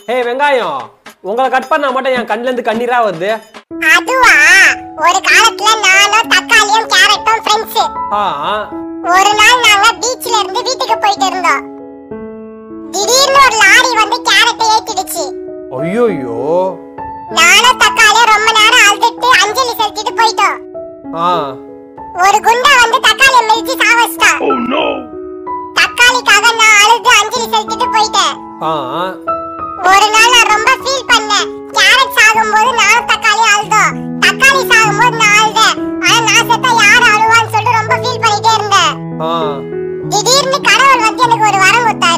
ஏய் வெங்காயம் உங்களை கட் பண்ணா மட்டும் என் கண்ணுல இருந்து கண்ணீரா வருது அதுவா ஒரு காலத்துல நானும் தக்காளியும் கேரட்டும் ஃப்ரெண்ட்ஸ் ஆ ஒரு நாள் நாங்க பீச்ல இருந்து வீட்டுக்கு போயிட்டு இருந்தோம் திடீர்னு ஒரு லாரி வந்து கேரட்டை ஏத்திடுச்சு ஐயோயோ நானும் தக்காளியும் ரொம்ப நேரம் அழுதுட்டு அஞ்சலி செலுத்திட்டு போயிட்டோம் ஆ ஒரு குண்டா வந்து தக்காளியை மிதிச்சு சாவச்சிட்டான் தக்காளிக்காக நான் அழுது அஞ்சலி செலுத்திட்டு போயிட்டேன் ஆ ஒரு நாள் நான் ரொம்ப ஃபீல் பண்ணேன் கேரட் சாகும்போது நானும் தக்காளி அழுதோம் தக்காளி சாகும்போது நான் அழுதேன் ஆனா நான் செத்தா யார் அழுவான்னு சொல்லிட்டு ரொம்ப ஃபீல் பண்ணிட்டே இருந்தேன் ஆ திடீர்னு கடவுள் வந்து எனக்கு ஒரு வரம் கொடுத்தாரு